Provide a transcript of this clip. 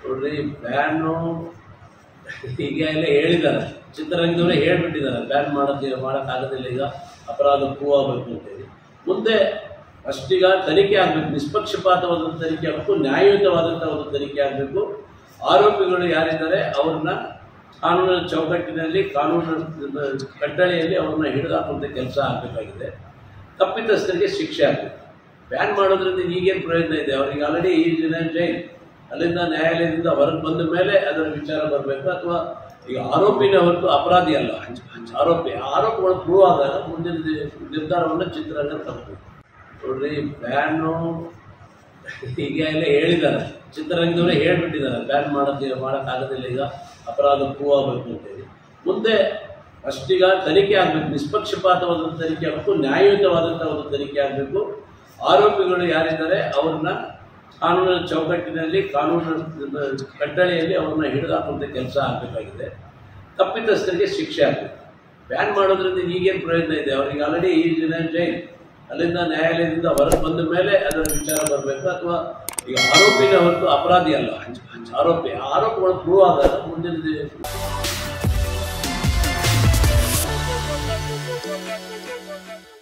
ನೋಡ್ರಿ ಬ್ಯಾನು ಈಗ ಎಲ್ಲ ಹೇಳಿದ್ದಾರೆ ಚಿತ್ರರಂಗದವರೇ ಹೇಳ್ಬಿಟ್ಟಿದ್ದಾರೆ ಬ್ಯಾನ್ ಮಾಡೋದು ಮಾಡೋಕ್ಕಾಗೋದಿಲ್ಲ ಈಗ ಅಪರಾಧ ಪ್ರೂವ್ ಆಗಬೇಕು ಅಂತೇಳಿ ಮುಂದೆ ಅಷ್ಟೀಗ ತನಿಖೆ ಆಗಬೇಕು ನಿಷ್ಪಕ್ಷಪಾತವಾದ ತನಿಖೆ ಆಗಬೇಕು ನ್ಯಾಯಯುತವಾದಂಥ ಒಂದು ತನಿಖೆ ಆಗಬೇಕು ಆರೋಪಿಗಳು ಯಾರಿದ್ದಾರೆ ಅವ್ರನ್ನ ಕಾನೂನಿನ ಚೌಕಟ್ಟಿನಲ್ಲಿ ಕಾನೂನು ಕಟ್ಟಳೆಯಲ್ಲಿ ಅವ್ರನ್ನ ಹಿಡಿದಾಕುವಂಥ ಕೆಲಸ ಆಗಬೇಕಾಗಿದೆ ತಪ್ಪಿತಸ್ಥರಿಗೆ ಶಿಕ್ಷೆ ಆಗಬೇಕು ಬ್ಯಾನ್ ಮಾಡೋದ್ರಿಂದ ಈಗೇನು ಪ್ರಯೋಜನ ಇದೆ ಅವ್ರಿಗೆ ಆಲ್ರೆಡಿ ಈ ದಿನ ಜೈಲ್ ಅಲ್ಲಿಂದ ನ್ಯಾಯಾಲಯದಿಂದ ಹೊರಗೆ ಬಂದ ಮೇಲೆ ಅದರ ವಿಚಾರ ಬರಬೇಕು ಅಥವಾ ಈಗ ಆರೋಪಿನೇ ಹೊರತು ಅಪರಾಧಿ ಅಲ್ಲ ಆರೋಪಿ ಆ ಆರೋಪಗಳು ಪ್ರೂವ್ ಆದಾಗ ಮುಂದಿನ ದಿ- ನಿರ್ಧಾರವನ್ನು ಚಿತ್ರರಂಗ ತಪ್ಪಬೇಕು ನೋಡ್ರಿ ಬ್ಯಾನು ಈಗ ಎಲ್ಲ ಹೇಳಿದ್ದಾರೆ ಚಿತ್ರರಂಗದವರೇ ಹೇಳ್ಬಿಟ್ಟಿದ್ದಾರೆ ಬ್ಯಾನ್ ಮಾಡೋದು ಮಾಡೋಕ್ಕಾಗೋದಿಲ್ಲ ಈಗ ಅಪರಾಧ ಪ್ರೂವ್ ಆಗಬೇಕು ಅಂತೇಳಿ ಮುಂದೆ ಅಷ್ಟೀಗ ತನಿಖೆ ಆಗಬೇಕು ನಿಷ್ಪಕ್ಷಪಾತವಾದ ತನಿಖೆ ಆಗಬೇಕು ನ್ಯಾಯಯುತವಾದಂಥ ಒಂದು ತನಿಖೆ ಆಗಬೇಕು ಆರೋಪಿಗಳು ಯಾರಿದ್ದಾರೆ ಅವ್ರನ್ನ ಕಾನೂನಿನ ಚೌಕಟ್ಟಿನಲ್ಲಿ ಕಾನೂನು ಕಟ್ಟಳೆಯಲ್ಲಿ ಅವ್ರನ್ನ ಹಿಡಿದಾಕುವಂಥ ಕೆಲಸ ಆಗಬೇಕಾಗಿದೆ ತಪ್ಪಿತಸ್ಥರಿಗೆ ಶಿಕ್ಷೆ ಆಗಬೇಕು ಬ್ಯಾನ್ ಮಾಡೋದ್ರಿಂದ ಈಗೇನು ಪ್ರಯೋಜನ ಇದೆ ಅವ್ರಿಗೆ ಆಲ್ರೆಡಿ ಈ ದಿನ ಜೈಲ್ ಅಲ್ಲಿಂದ ನ್ಯಾಯಾಲಯದಿಂದ ಹೊರಗೆ ಬಂದ ಮೇಲೆ ಅದರ ವಿಚಾರ ಬರಬೇಕು ಅಥವಾ ಈಗ ಆರೋಪಿನೇ ಹೊರತು ಅಪರಾಧಿ ಅಲ್ಲ ಆರೋಪಿ ಆ ಆರೋಪಗಳು ಪ್ರೂವ್ ಆದಾಗ ಮುಂದಿನ ದಿ-